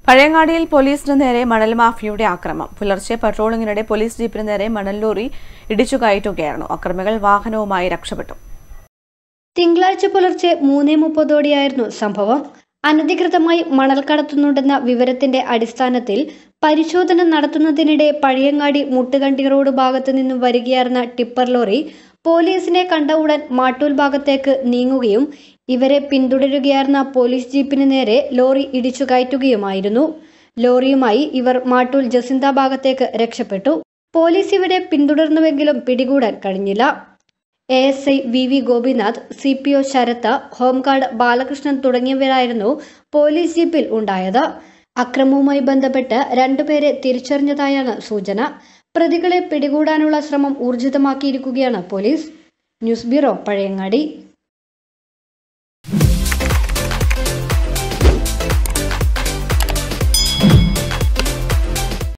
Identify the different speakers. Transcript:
Speaker 1: പഴയങ്ങാടിയിൽ പോലീസിന് നേരെ മണൽ മാഫിയയുടെ ആക്രമം പുലർച്ചെ പട്രോളിംഗിനിടെ പോലീസ് ജീപ്പിന് നേരെ മണൽ ലോറി ഇടിച്ചു കയറ്റുകയായിരുന്നു അക്രമികൾ വാഹനവുമായി രക്ഷപ്പെട്ടു
Speaker 2: തിങ്കളാഴ്ച പുലർച്ചെ മൂന്നേ മുപ്പതോടെയായിരുന്നു സംഭവം അനധികൃതമായി മണൽ കടത്തുന്നുണ്ടെന്ന വിവരത്തിന്റെ അടിസ്ഥാനത്തിൽ പരിശോധന നടത്തുന്നതിനിടെ പഴയങ്ങാടി മുട്ടുകണ്ടി റോഡ് ഭാഗത്തു നിന്നും വരികയായിരുന്ന ടിപ്പർ ലോറി പോലീസിനെ കണ്ട ഉടൻ മാട്ടൂൽ ഭാഗത്തേക്ക് നീങ്ങുകയും ഇവരെ പിന്തുടരുകയായിരുന്ന പോലീസ് ജീപ്പിന് നേരെ ലോറി ഇടിച്ചു കയറ്റുകയുമായിരുന്നു ലോറിയുമായി ഇവർ മാട്ടൂൽ ജസിന്ത ഭാഗത്തേക്ക് രക്ഷപ്പെട്ടു പോലീസ് ഇവരെ പിന്തുടർന്നുവെങ്കിലും പിടികൂടാൻ കഴിഞ്ഞില്ല A S I V V Gopinath C P O Sarath home guard Balakrishnan തുടങ്ങിയവരായിരുന്നു പോലീസ് ജീപ്പിൽ ഉണ്ടായത് അക്രമവുമായി ബന്ധപ്പെട്ട് രണ്ടുപേരെ തിരിച്ചറിഞ്ഞതായാണ് സൂചന പ്രതികളെ പിടികൂടാനുള്ള ശ്രമം ഊർജിതമാക്കിയിരിക്കുകയാണ് പോലീസ് ന്യൂസ് ബ്യൂറോ പഴയങ്ങാടി